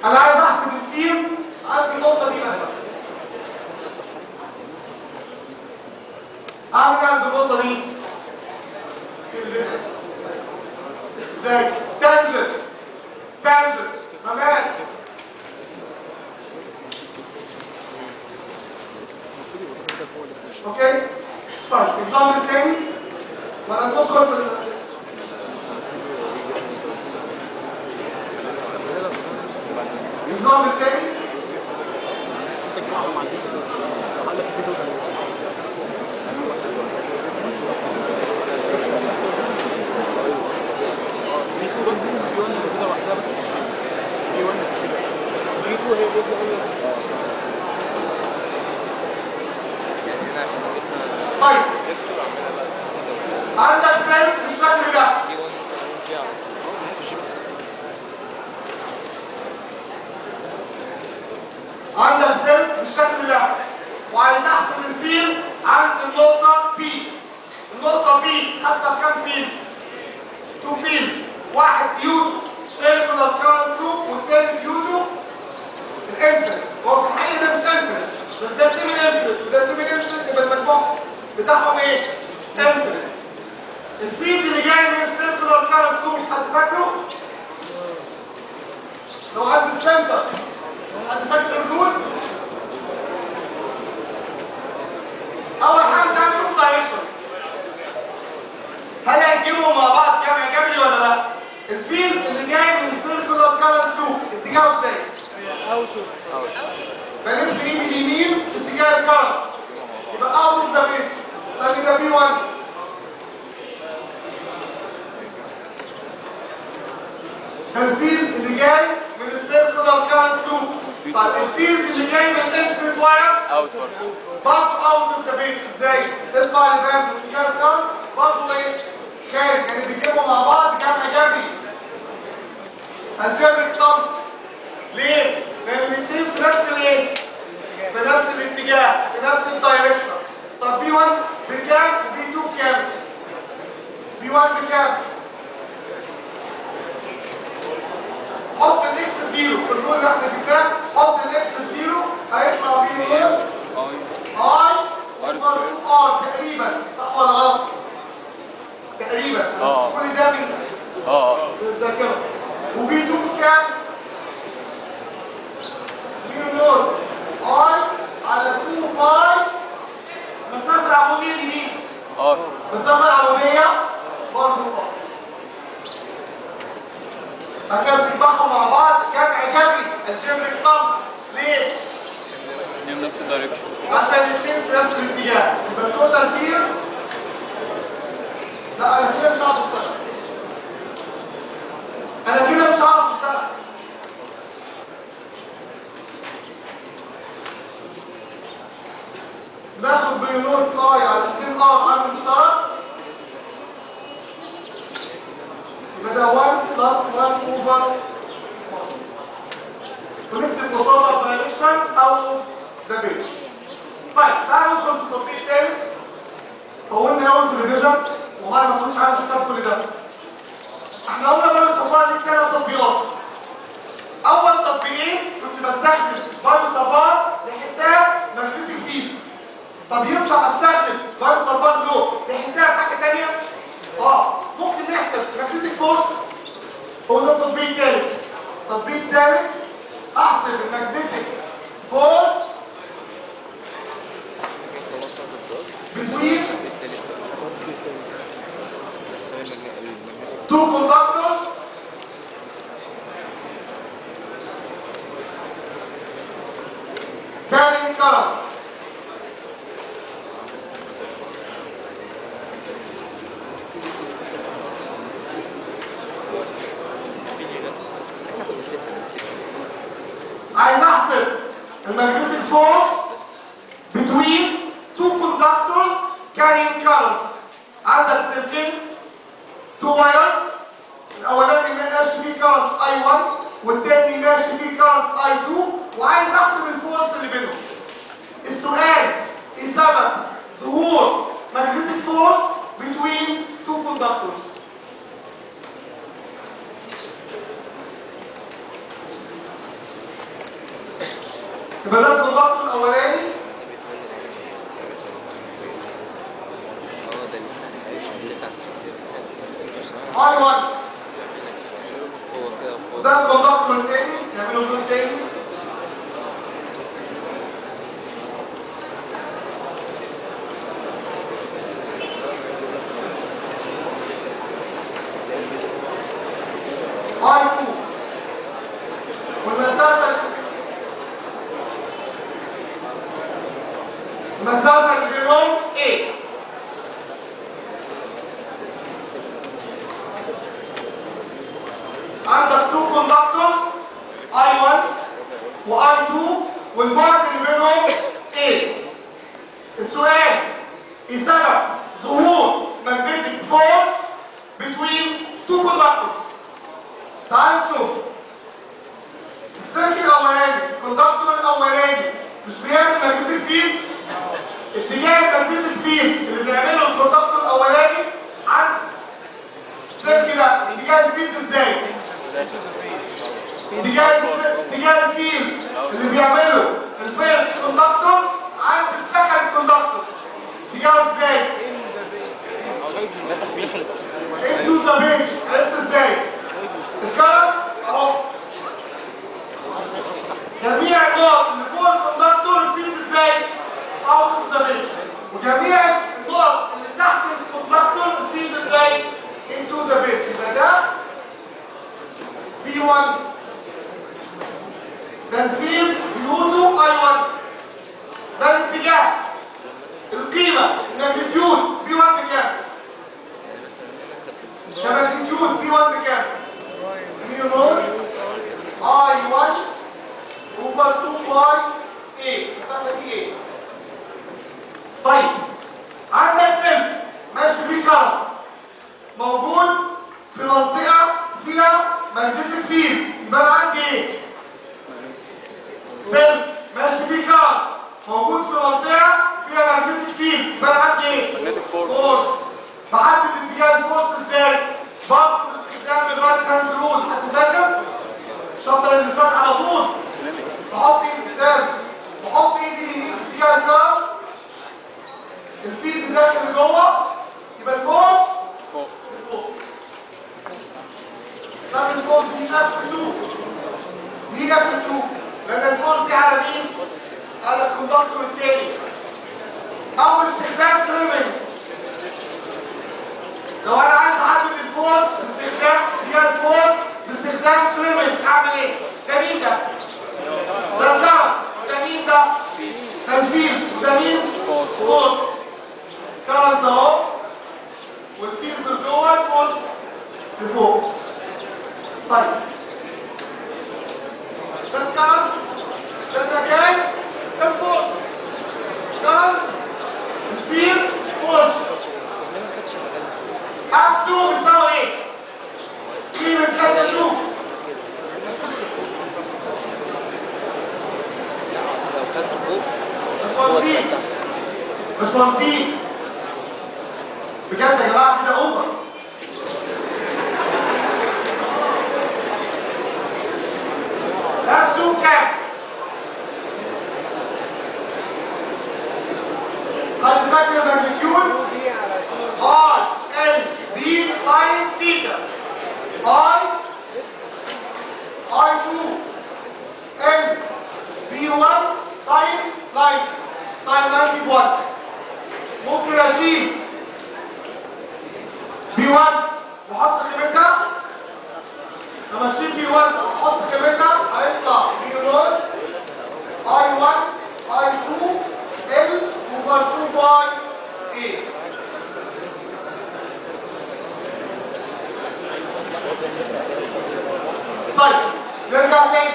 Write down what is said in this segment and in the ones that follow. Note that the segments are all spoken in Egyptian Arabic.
انا عايز احسب الفيل عندي النقطه دي مثلا اعمل ايه عند النقطه دي ازاي تانجنت تانجنت مماس اوكي طيب اكزامبل تاني ولا ندخل في ال- النظام الثاني طيب عندك فيلم بالشكل ده عندك فيلم بالشكل ده وعايز احسب الفيل عند النقطة B النقطة B حاسبة بكام فيل؟ تو فيلز واحد كيوتو سيركولار كارنت لوب والتاني كيوتو الانفنت هو في الحقيقة ده مش انفنت بس ده سيمي انفنت وده سيمي انفنت يبقى المجموع بتاعهم ايه؟ انفنت الفيلد اللي جاي من السيركولار كارنت لوب حد فاكره؟ لو عند السنتر حد فاكر الرول؟ اول حاجه تعال نشوف دايركشنز هل هنجيبهم مع بعض جمع جبري ولا لا؟ الفيلد اللي جاي من السيركولار كارنت لوب اتجاهه ازاي؟ بلف ايدي اليمين في اتجاه الكرنت يبقى اوت اوف ذا بيس ثاني ده بي 1 ده الفيلد اللي جاي من السيركولار كارنت لوب طيب الفيلد اللي جاي من الانفينيت واير اوت برضه برضه اوت اوف ذا بيس ازاي؟ اسمع اللي فاهم في اتجاه الكرنت برضه ايه؟ خارج يعني بيجيبوا مع بعض جمع جبري الجبريك صم ليه؟ لان الاثنين في نفس الايه؟ في نفس الاتجاه في نفس الدايركشن طب بي 1 بكام وبي 2 بكام؟ بي 1 بكام؟ حط الاكس بزيرو في الرول اللي احنا جبناه حط الاكس بزيرو هيطلع بي ايه؟ اي اي R اوفر 2 ار تقريبا صح ولا غلط؟ تقريبا آه. كل ده من اه اه الذاكره وبي 2 بكام؟ بي نص اي على 2 باي مسافه العموديه دي مين؟ ار مسافه العموديه برضه ار فكان بتجمعهم مع بعض جمع جبري الجبريك صم ليه؟ دي نفس الدايركشن عشان الاثنين في نفس الاتجاه يبقى التوتال فير لا انا كده مش هعرف اشتغل انا كده مش هعرف اشتغل ناخد بيونوت اي على 2 ار عامل مشترك يبقى ده 1 بلس 1 اوفر ونكتب مصادر دايركشن او ذا بيج طيب تعالوا ندخل في التطبيق الثالث طولنا قوي في الريفيجن والله ما كنتش عايز احسب كل ده احنا قلنا بقى الصفار دي ثلاث تطبيقات اول تطبيقين كنت بستخدم فيروس صفار لحساب ماجنتيك فيلد طب ينفع استخدم فيروس صفار له لحساب حاجه ثانيه اه ممكن نحسب ماجنتيك فورس هو ده التطبيق الثالث التطبيق الثالث احسب الماجنتيك فورس between two conductors carrying current. عايز احسب المagnetic force between two conductors carrying currents عندك سلكين two wires الاولاني ماشي فيه current I1 والتاني ماشي فيه current I2 وعايز احسب الفورس اللي بينهم السؤال ايه سبب ظهور magnetic force between two conductors يبقى ده الكوندكتور الاولاني اه ده اللي بتاع السكتير اي 1 هو كده فوق وده الكوندكتور الثاني نعمله لون تاني اي 2 والمسافه المسافه اللي بينهم ايه عندك تو كوندكتورز اي 1 واي 2 والبعد اللي بينهم ايه السؤال ايه سبب ظهور magnetic force between two conductors تعال نشوف السلك الاولاني الكوندكتور الاولاني مش بيعمل magnetic field اتجاه magnetic field اللي بيعمله الكوندكتور الاولاني عن السلك ده اتجاه الفيلد ازاي اتجاه اتجاه الفيل اللي بيعمله الفيرست كوندكتور عند السكند كوندكتور اتجاهه ازاي؟ انتو ذا بيج عرفت ازاي؟ الكلام اهو جميع النقط اللي فوق الكوندكتور الفيلد ازاي؟ اوت اوف ذا بيج وجميع النقط اللي تحت الكوندكتور الفيلد ازاي؟ انتو ذا بيج يبقى ده B1 ده الفيل بيقولوا اي 1 ده الاتجاه القيمة الماجنتيود B1 بكام؟ الماجنتيود B1 بكام؟ ميو نوت اي 1 اوفر 2 باي ايه مسافة دي ايه؟ طيب عندك فيلم ماشي فيه كهرباء موجود في منطقة فيها ماجنتيك فيلد يبقى انا عندي ايه؟ سلك ماشي فيه كار موجود في منطقة فيها ماجنتيك فيلد يبقى انا عندي ايه؟ Magnetic force. فورس بحدد اتجاه الفورس ازاي؟ برضه باستخدام الرايت هاند رول حد فاكر؟ الشابتر اللي فات على طول بحط ايدي ممتاز بحط ايدي اليمين في اتجاه الكار الفيلد داخل جوه يبقى الفورس فوق فوق لكن الفورس دي اف 2 دي اف 2 لان الفورس دي على مين؟ على الكوندكتور التاني او باستخدام فريمنج لو انا عايز احدد الفورس باستخدام فيها الفورس باستخدام فريمنج اعمل ايه؟ ده مين ده؟ ده الزرع ده مين ده؟ تنفيذ وده مين؟ فورس كارنت اهو والتيم من جوه الفورس لفوق طيب ده الكارنت ده المكان ده الفورس كارنت الفيل فورس اف 2 بيساوي ايه؟ قيمة كذا 2 لو خدته فوق مش هو مهندسين اتفتح مش مهندسين بجد يا جماعه كده اوفر اف 2 كام؟ حد فاكر الماجنتيود؟ اي ال بي ساين ثيتا اي اي 2 ال بي 1 ساين 90 ساين 90 بوان ممكن اشيل بي 1 واحط قيمتها لما تشيل بي 1 واحط قيمتها هيطلع بي نوت اي 1 اي 2 ال اوفر 2 باي اي طيب نرجع تاني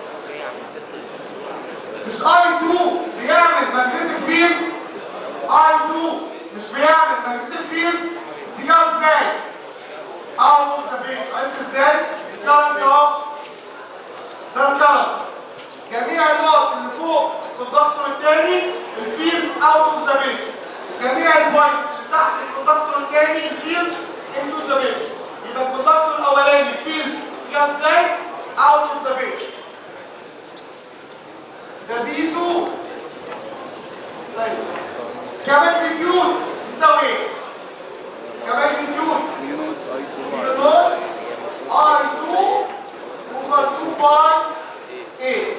مش اي 2 بيعمل ماجنتيك فيلد اي 2 مش بيعمل ماجنتيك فيلد اتجاهه ازاي؟ اوت اوف ذا بيج عرفت ازاي؟ الكرنت اهو ده الكرنت جميع النقط اللي فوق في الضغط الثاني الفيلد اوت اوف ذا بيج جميع البوينتس اللي تحت الكوندكتور الثاني الفيلد انتو ذا بيج يبقى الكوندكتور الاولاني الفيلد اتجاهه ازاي؟ اوت اوف ذا بيج ده بي 2 طيب كماجنتيود يساوي ايه؟ كماجنتيود يو نوت اي 2 يو نوت اي 2 اوفر 2 باي ايه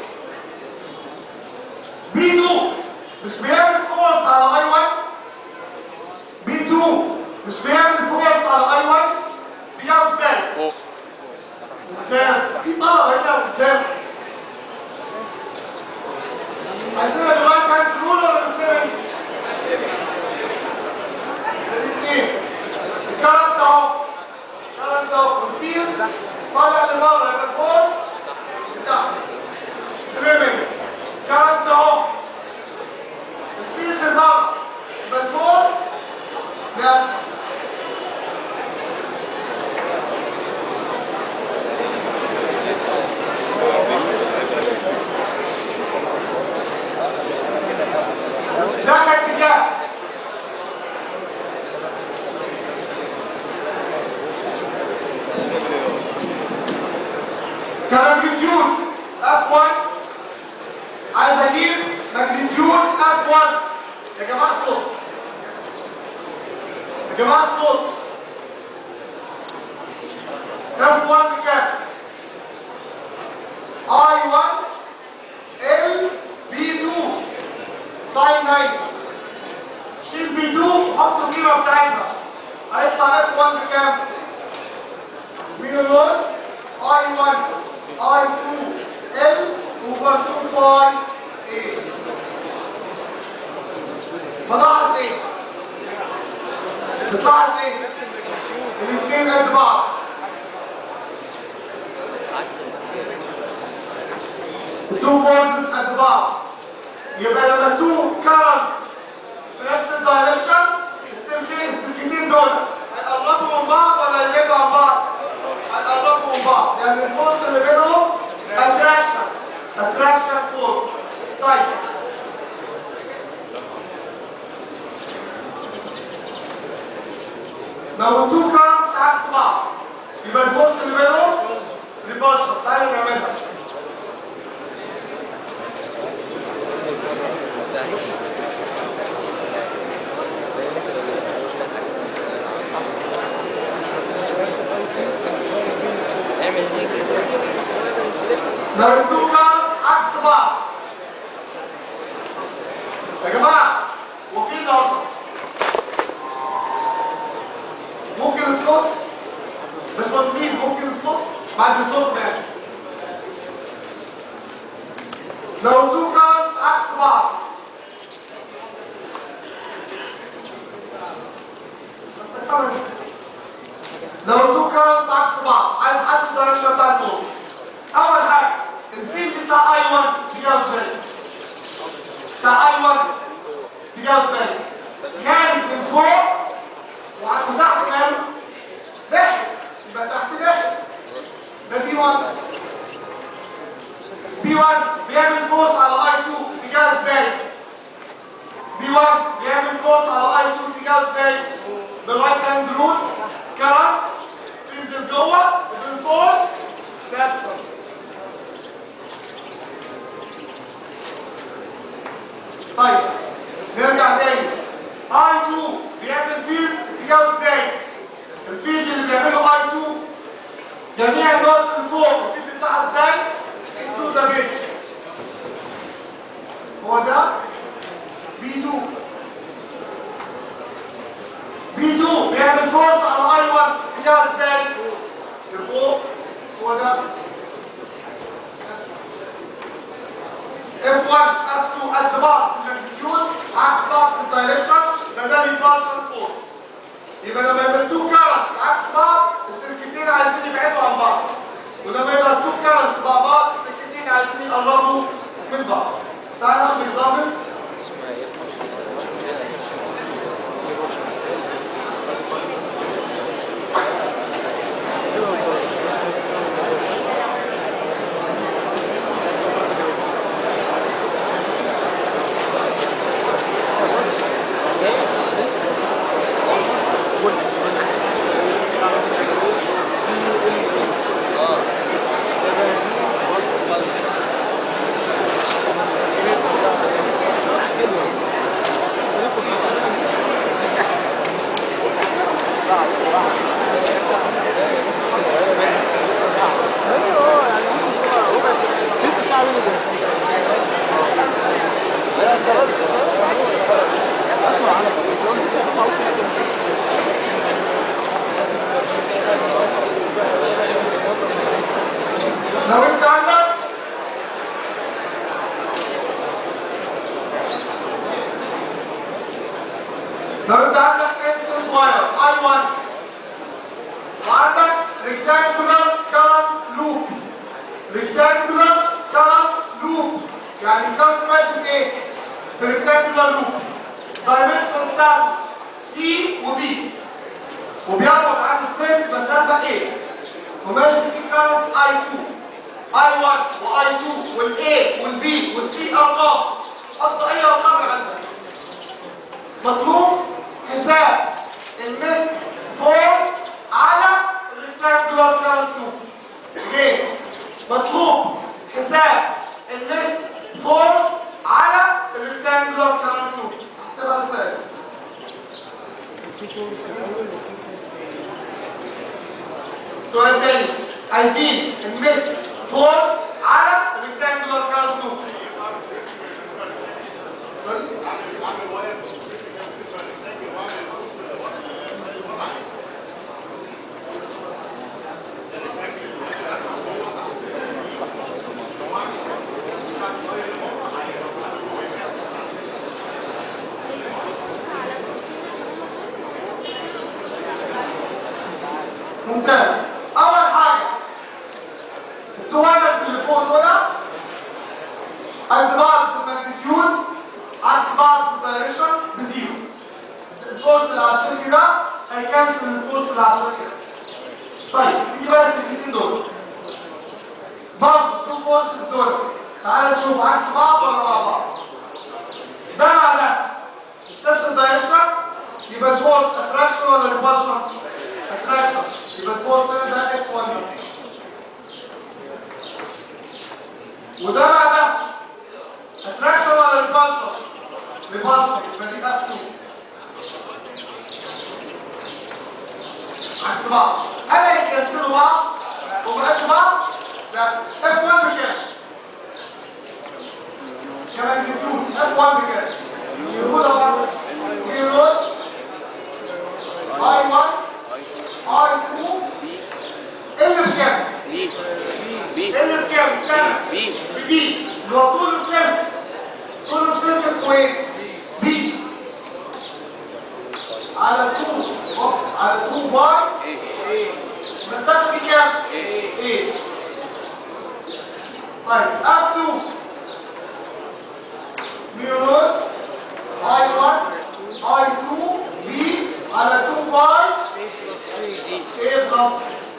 بي 2 مش بيعمل فورس على اي 1 بي 2 مش بيعمل فورس على اي 1 بيعمل ازاي؟ فوق ممتاز في طلبه هنا ممتاز عايزينها دلوقتي عايز رول ولا مش الاثنين الكرنت اهو الكرنت اهو والفيلد طالع لبره يبقى الفورس بتاعه سليمنج الكرنت اهو الفيلد لبره يبقى الفورس لاسفل ده الاتجاه كماجنتيود F1 عايز اجيب ماجنتيود F1 يا جماعه الصوت يا جماعه الصوت F1 بكام؟ I1 L B2 ساين 9 شيل بي 2 حط القيمه بتاعتها هيطلع اف 1 بكام؟ بي 1 اي 1 اي 2 ال اوفر 2 باي ايه بلاحظ ايه؟ بتلاحظ ايه؟ الاثنين قد بعض بس عكس الاتجاه. التو فورسز قد بعض يبقى لما تو كارنت في نفس الدايركشن السلكين السلكتين دول هيقربوا من بعض ولا يبعدوا عن بعض؟ هيقربوا من بعض لان الفورس اللي بينهم اتراكشن اتراكشن فورس طيب لو التو كارنتس عكس بعض يبقى الفورس اللي بينهم ريبالشن تعالوا نعملها ده اعمل هيك لو التو كارز عكس بعض يا جماعه وفي ضربه ممكن الصوت مش مهندسين ممكن الصوت بعد الصوت ماشي لو التو كارز عكس بعض لو التو كارز عكس بعض عايز احدد الدايركشن بتاع الفوق اول حاجه الفيلد بتاع اي 1 بيجاوب ازاي بتاع اي 1 بيجاوب ازاي كان من فوق وعلى تحت كام ناحيه يبقى تحت ناحيه ده بي 1 بي 1 بيعمل فورس على اي 2 اتجاه ازاي بي 1 بيعمل فورس على اي 2 اتجاه ازاي بالرايت هاند رول كارت تنزل جوه وبالفورس لاسفل طيب نرجع تاني اي 2 بيعمل فيلد اتجاهه ازاي الفيلد اللي بيعمله اي 2 جميع النقط اللي فوق الفيلد بتاعها ازاي انتو ذا بيج هو ده بي 2 بي 2 بيعمل فورس على اي 1 اتجاهه ازاي لفوق هو ده F1 F2 قد بعض في الماجنتيود عكس بعض في الدايركشن ده ده ريبالشن فورس يبقى لما يبقى التو كارنتس عكس بعض السلكتين عايزين يبعدوا عن بعض ولما يبقى التو كارنتس مع بعض السلكتين عايزين يقربوا من بعض تعال ناخد اكزامبل اسمها ايه اه rectangular current loop rectangular current loop يعني الكرنت ماشي في ايه؟ في rectangular loop dimension بتاعته C و B وبيعبر عن السيف مسافة A وماشي في current I2 I1 و I2 وال A وال B وال C أرقام حط أي أرقام عندك مطلوب حساب النت فورس على الريكتانجولار كارنت لوب ليه؟ مطلوب حساب النت فورس على الريكتانجولار كارنت لوب احسبها ازاي؟ سؤال تاني عايزين النت فورس على الريكتانجولار كارنت لوب ممتاز اول حاجه التوالف اللي فوق دول عكس بعض في الماجنتيود عكس بعض في الدايركشن بزيرو الفورس اللي على السلك ده هيكنسل الفورس اللي على السلك ده طيب نيجي بقى السلكتين دول برضه التو فورسز دول تعال نشوف عكس بعض ولا مع بعض ده مع ده مش نفس الدايركشن يبقى الفورس اتراكشن ولا ريبالشن اتراكشن يبقى الفورس هنا ده اف 1 وده مع ده اتراكشن ولا ريبالشن ريبالشن يبقى دي اف 2 عكس بعض هل هيكسروا بعض هم قد بعض لا اف 1 بكام كمان كتير اف 1 بكام يقول اهو يقول اي 1 اي 2 اللي بكام بي بي اللي بكام استنى بي بدي اللي هو طول السلك طول السلك اسمه ايه بي على 2 هوب، على 2 باي المسافه دي كام ايه طيب اف 2 ميو اي 1 اي 2 بي على 2 باي ايه بلس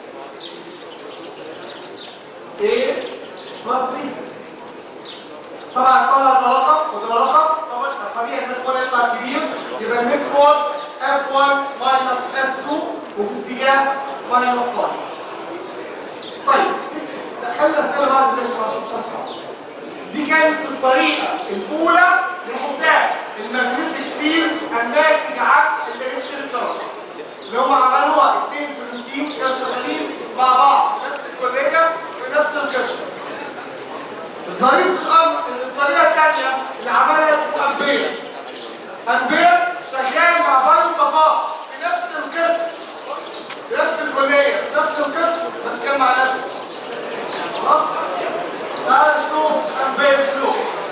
ايه بلس بي طبعا طلع ده رقم وده رقم طبعا طبيعي الناس ولا يطلع كبير يبقى النت فورس F1 ماينس F2 وفي اتجاه ماينس 1 طيب دخلنا السنه بعد ليش عشان مش هسمع دي كانت الطريقه الاولى لحساب الماجنتيك فيلد الناتج عن الالكتريك كارنت اللي هم عملوها اثنين فلوسيين كانوا شغالين مع بعض في نفس الكليه في نفس القسم الظريف في الامر ان الطريقه الثانيه اللي عملها اسمه امبير امبير شغال مع بني صفاء في نفس القسم في نفس الكليه في نفس القسم بس كان مع نفسه خلاص تعال نشوف امبير فلو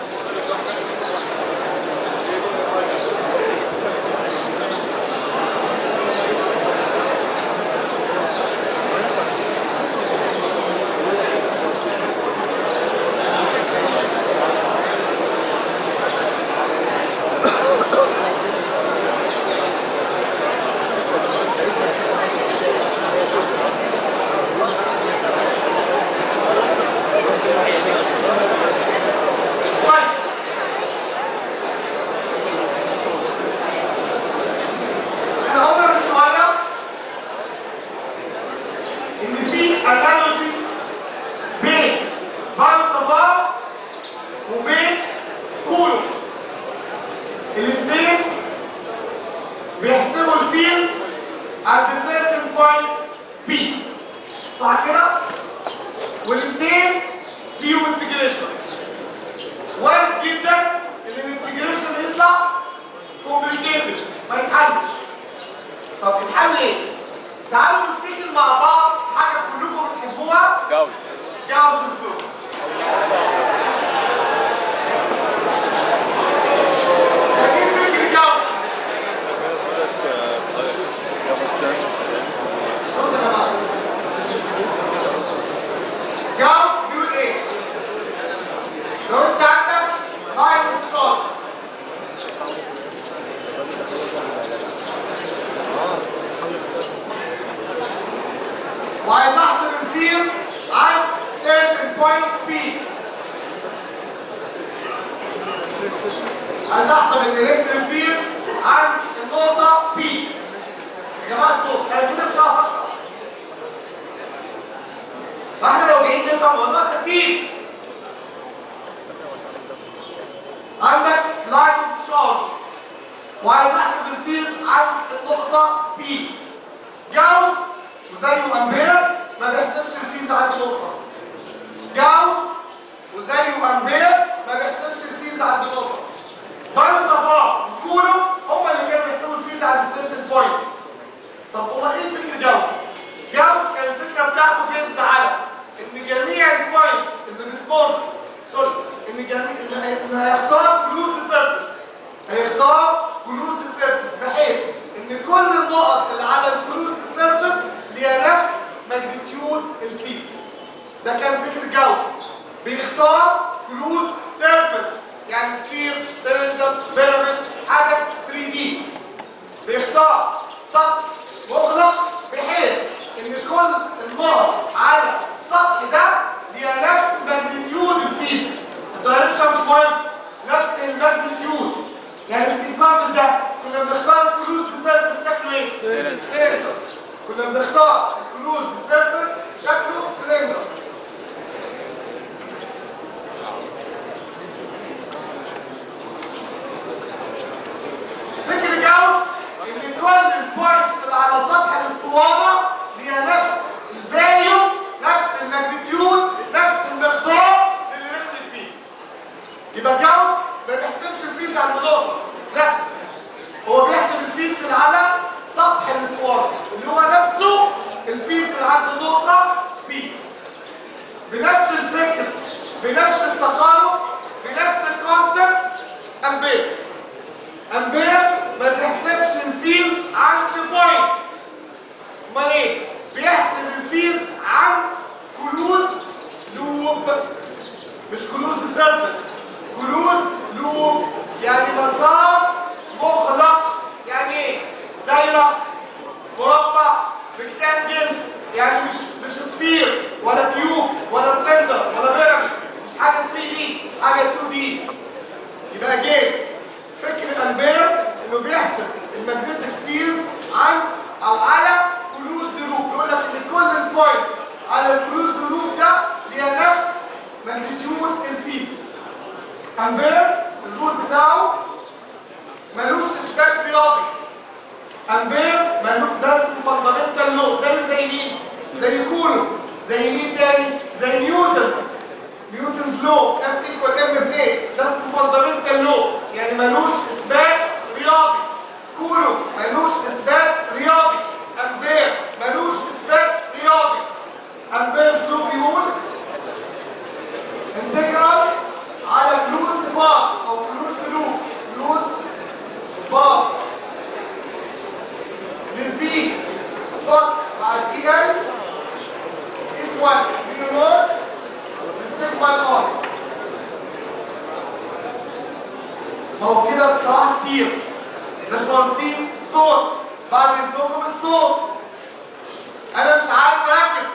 طيب احنا قلنا من شويه ان في انالوجي بين بارسبار وبين كولو الاثنين بيحسبوا الفيل عند certain point P صح كده؟ والاثنين فيهم انتجريشن وارد جدا ان الانتجريشن يطلع كومبليكيتد ما يتحلش طب يتحل ايه؟ تعالوا نفتكر مع بعض حاجه كلكم بتحبوها جاوب جاوز الزوج اكيد فكر جاوز صوت يا جماعه اوردر سوري ان جميع اللي هي- اللي هيختار كلوز سيرفيس هيختار كلوز سيرفيس بحيث ان كل النقط اللي على الكلوز سيرفيس ليها نفس ماجنتيود الفيلد ده كان فكر جاوس بيختار كلوز سيرفيس يعني سفير سلندر بيراميد حاجه 3 دي بيختار سطح مغلق بحيث ان كل النقط على السطح ده ليها نفس ماجنتيود الفيلد الدايركشن مش مهم نفس الماجنتيود يعني في الاكزامبل ده كنا بنختار الكلوز سيرفيس شكله ايه؟ سلندر كنا بنختار الكلوز سيرفيس شكله سلندر فكر جاوس ان كل البوينتس اللي على سطح الاسطوانه ليها نفس الفاليو نفس الماجنتيود نفس المقدار اللي ريفلكت فيه يبقى جاوس ما بيحسبش الفيلد عند نقطه لا هو بيحسب الفيلد اللي على سطح الاسطوانه اللي هو نفسه الفيلد اللي عند النقطه بي بنفس الفكر بنفس التقارب بنفس الكونسبت امبير امبير ما بيحسبش الفيلد عند بوينت امال ايه بيحسب الفيلد عند كلوز لوب مش كلوز سيرفيس كلوز لوب يعني مسار مغلق يعني ايه دايره مربع ريكتانجل يعني مش مش سفير ولا كيوب ولا سلندر ولا بيراميد مش حاجه 3 دي حاجه 2 دي يبقى جيم فكر امبير انه بيحسب الماجنتيك فيلد عن او على كلوز دلوب بيقول لك ان كل البوينتس على الكلوز دلوب ده ليها نفس ماجنتيود الفيلد امبير الرول بتاعه ملوش اثبات رياضي امبير ملوش ده اسمه فاندامنتال لو زي زي مين زي كولوم زي مين تاني زي نيوتن نيوتنز لو اف ايكوال ام في ايه ده اسمه فاندامنتال لو يعني ملوش اثبات رياضي كولوم ملوش اثبات رياضي امبير ملوش اثبات رياضي امبير لو بيقول انتجرال على كلوز باث او كلوز لوب كلوز باث للبي دوت مع الدي ال ايكوال بي نوت للسيجما الار ما هو كده بصراحه كتير باشمهندسين الصوت بعد اذنكم الصوت انا مش عارف اركز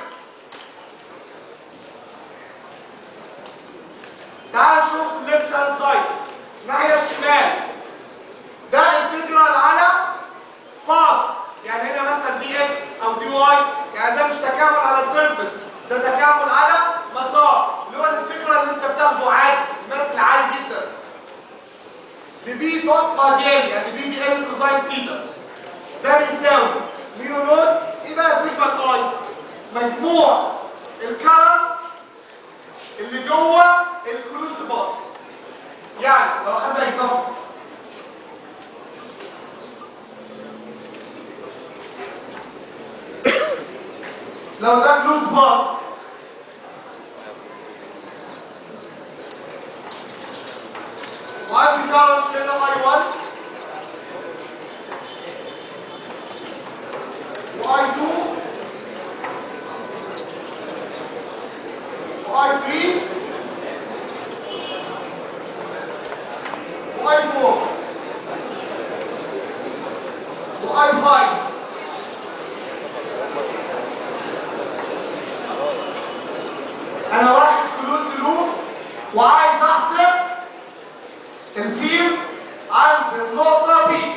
تعال نشوف الليفت هاند سايد الناحيه الشمال ده انتجرال على باث يعني هنا مثلا دي اكس او دي واي يعني ده مش تكامل على السيرفس ده تكامل على مسار اللي هو الانتجرال اللي انت بتاخده عادي مثل عادي جدا دي بي دوت مع دي ال يعني بي دي ال كوساين ثيتا ده بيساوي ميو نوت ايه بقى سيجما الاي مجموع الكرنس اللي جوه الكلوز باث يعني لو خدنا اكزامبل لو ده كلوز باث وعندي كارنس هنا اي 1 واي 2 واي 3 واي 4 واي 5 انا واحد كلوز لوب وعايز احسب الفيلد عند النقطة بي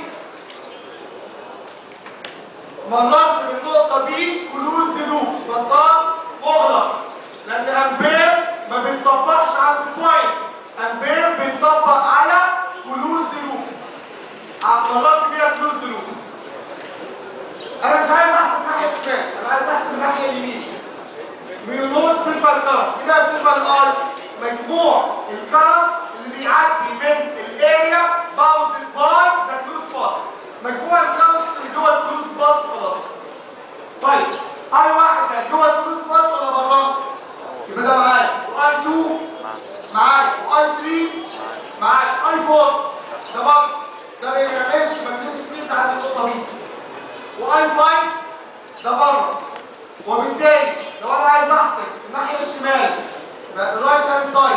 مررت بالنقطة بي كلوز لوب مسار مغلق لأن أمبير ما بيطبقش عند بوينت أمبير بيطبق على كلوز لوب مررت بيها كلوز لوب أنا مش عايز أحسب الناحية الشمال أنا عايز أحسب الناحية اليمين ميونوت سيجما الكرنت كده سيجما الار مجموع الكرنت اللي بيعدي من الاريا باوندد باي ذا كلوز باث مجموع الكرنت اللي جوه الكلوز باث خلاص طيب اي واحد ده جوه الكلوز باث ولا بره يبقى ده معايا واي 2 معاك واي 3 معاك اي 4 ده برضه ده ما بيعملش ماجنتيك فيلد عند النقطه دي واي 5 ده بره وبالتالي لو انا عايز احسب الناحيه الشمال الرايت هاند سايد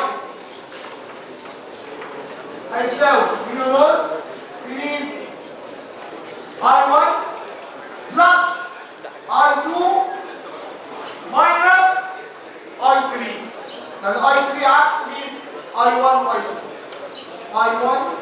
هيساوي ميو نوت 3 اي 1 بلس اي 2 ماينس اي 3 لان اي 3 عكس مين؟ اي 1 واي 2 اي 1